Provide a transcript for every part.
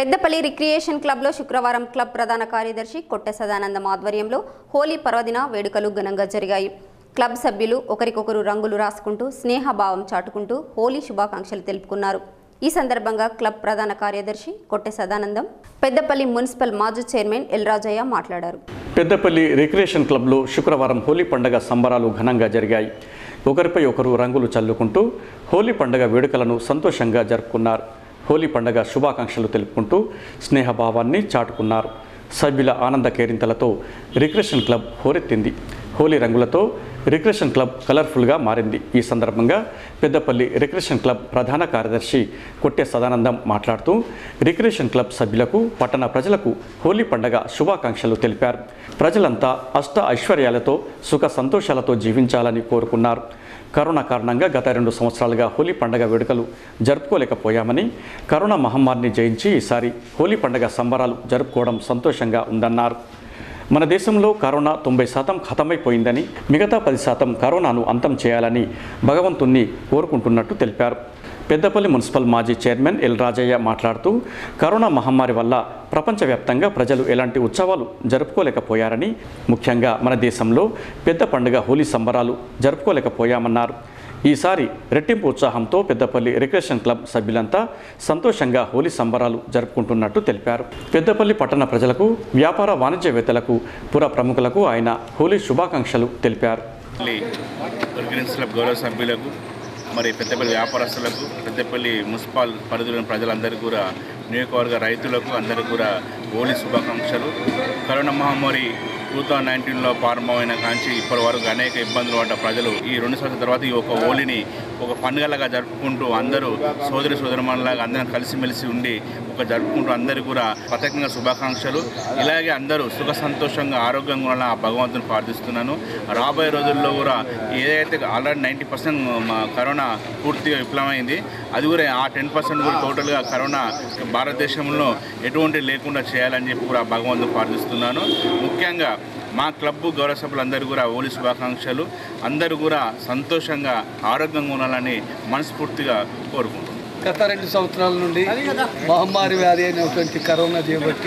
Peddapalli recreation క్లబ్లో శుక్రవారం club ప్రధాన కార్యదర్శి కొట్టె సదానందం ఆధ్వర్యంలో హోలీ పర్వదిన వేడుకలు ఘనంగా జరిగాయి క్లబ్ సభ్యులు ఒకరికొకరు రంగులు రాసుకుంటూ స్నేహభావం చాటుకుంటూ హోలీ శుభాకాంక్షలు తెలుపుకున్నారు ఈ సందర్భంగా క్లబ్ ప్రధాన కార్యదర్శి కొట్టె సదానందం పెద్దపల్లి మున్సిపల్ మాజీ చైర్మన్ ఎల్ రాజయ్య మాట్లాడారు పెద్దపల్లి రిక్రియేషన్ క్లబ్లో శుక్రవారం హోలీ పండగ సంబరాలు ఘనంగా జరిగాయి ఒకరిపై ఒకరు రంగులు చల్లుకుంటూ హోలీ పండగ వేడుకలను సంతోషంగా జరుపుకున్నారు హోలీ పండగ శుభాకాంక్షలు తెలుపుకుంటూ స్నేహభావాన్ని చాటుకున్నారు సభ్యుల ఆనంద కేరింతలతో రిక్రియేషన్ క్లబ్ హోరెత్తింది హోలీ రంగులతో రిక్రియేషన్ క్లబ్ కలర్ఫుల్గా మారింది ఈ సందర్భంగా పెద్దపల్లి రిక్రియేషన్ క్లబ్ ప్రధాన కార్యదర్శి కొట్టె సదానందం మాట్లాడుతూ రిక్రియేషన్ క్లబ్ సభ్యులకు పట్టణ ప్రజలకు హోలీ పండగ శుభాకాంక్షలు తెలిపారు ప్రజలంతా అష్ట ఐశ్వర్యాలతో సుఖ సంతోషాలతో జీవించాలని కోరుకున్నారు కరోనా కారణంగా గత రెండు సంవత్సరాలుగా హోలీ పండగ వేడుకలు జరుపుకోలేకపోయామని కరోనా మహమ్మారిని జయించి ఈసారి హోలీ పండగ సంబరాలు జరుపుకోవడం సంతోషంగా ఉందన్నారు మన దేశంలో కరోనా తొంభై శాతం ఖతమైపోయిందని మిగతా పది శాతం కరోనాను అంతం చేయాలని భగవంతుణ్ణి కోరుకుంటున్నట్టు తెలిపారు పెద్దపల్లి మున్సిపల్ మాజీ చైర్మన్ ఎల్ రాజయ్య మాట్లాడుతూ కరోనా మహమ్మారి వల్ల ప్రపంచవ్యాప్తంగా ప్రజలు ఎలాంటి ఉత్సవాలు జరుపుకోలేకపోయారని ముఖ్యంగా మన దేశంలో పెద్ద పండుగ హోలీ సంబరాలు జరుపుకోలేకపోయామన్నారు ఈసారి రెట్టింపు ఉత్సాహంతో పెద్దపల్లి రిక్రియేషన్ క్లబ్ సభ్యులంతా సంతోషంగా హోలీ సంబరాలు జరుపుకుంటున్నట్టు తెలిపారు పెద్దపల్లి పట్టణ ప్రజలకు వ్యాపార వాణిజ్యవేత్తలకు పుర ప్రముఖులకు ఆయన హోలీ శుభాకాంక్షలు తెలిపారు పెద్దపల్లి రికరెన్స్ క్లబ్ గౌరవ సభ్యులకు మరి పెద్దపల్లి వ్యాపారస్తులకు పెద్దపల్లి మున్సిపల్ పరిధిలోని ప్రజలందరికీ కూడా నియోజకవర్గ రైతులకు అందరికీ కూడా హోలీ శుభాకాంక్షలు కరోనా మహమ్మారి టూ థౌజండ్ నైన్టీన్లో ప్రారంభమైన కాంచి ఇప్పటి వరకు అనేక ఇబ్బందులు పడ్డ ప్రజలు ఈ రెండు సంవత్సరాల తర్వాత ఈ ఒక హోలీని ఒక పండుగలాగా జరుపుకుంటూ అందరూ సోదరి సోదరమణలాగా అందరం కలిసిమెలిసి ఉండి ఒక జరుపుకుంటూ అందరికీ కూడా ప్రత్యేకంగా శుభాకాంక్షలు ఇలాగే అందరూ సుఖ సంతోషంగా ఆరోగ్యంగా ఉండాలని ఆ భగవంతుని ప్రార్థిస్తున్నాను రాబోయే రోజుల్లో కూడా ఏదైతే ఆల్రెడీ నైంటీ పర్సెంట్ కరోనా పూర్తిగా విఫలమైంది అది కూడా ఆ టెన్ పర్సెంట్ కూడా టోటల్గా కరోనా భారతదేశంలో ఎటువంటి లేకుండా చేయాలని చెప్పి కూడా భగవంతుని ప్రార్థిస్తున్నాను ముఖ్యంగా మా క్లబ్ గౌరవ సభ్యులందరూ కూడా హోలీ శుభాకాంక్షలు అందరూ కూడా సంతోషంగా ఆరోగ్యంగా ఉండాలని మనస్ఫూర్తిగా కోరుకుంటున్నాను గత రెండు సంవత్సరాల నుండి మహమ్మారి వ్యాధి అయినటువంటి కరోనా చేపట్టి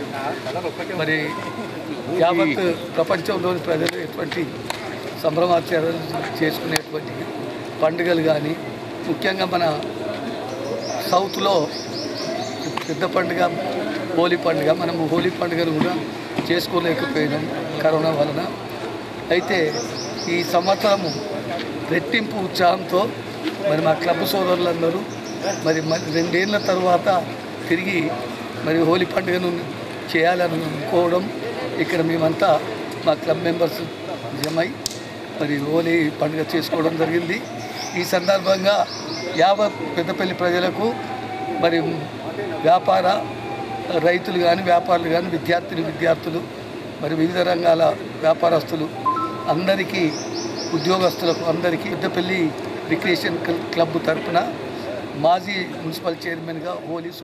మరి యావత్ ప్రపంచంలోని ప్రజలు ఎటువంటి సంభ్రమాచారాలు చేసుకునేటువంటి పండుగలు కానీ ముఖ్యంగా మన సౌత్లో పెద్ద పండుగ హోలీ పండుగ మనం హోలీ పండుగను కూడా చేసుకోలేకపోయినాం కరోనా వలన అయితే ఈ సంవత్సరము రెట్టింపు ఉత్సాహంతో మరి మా క్లబ్ సోదరులందరూ మరి మరి రెండేళ్ల తర్వాత తిరిగి మరి హోలీ పండుగను చేయాలని అనుకోవడం ఇక్కడ మేమంతా మా క్లబ్ మెంబర్స్ జమై మరి హోలీ పండుగ చేసుకోవడం జరిగింది ఈ సందర్భంగా యావత్ పెద్దపల్లి ప్రజలకు మరి వ్యాపార రైతులు కానీ వ్యాపారులు కానీ విద్యార్థులు విద్యార్థులు మరి వివిధ రంగాల వ్యాపారస్తులు అందరికీ ఉద్యోగస్తులకు అందరికీ పెద్దపల్లి రిక్రియేషన్ క్లబ్ తరఫున మాజీ మున్సిపల్ చైర్మన్గా హోలీ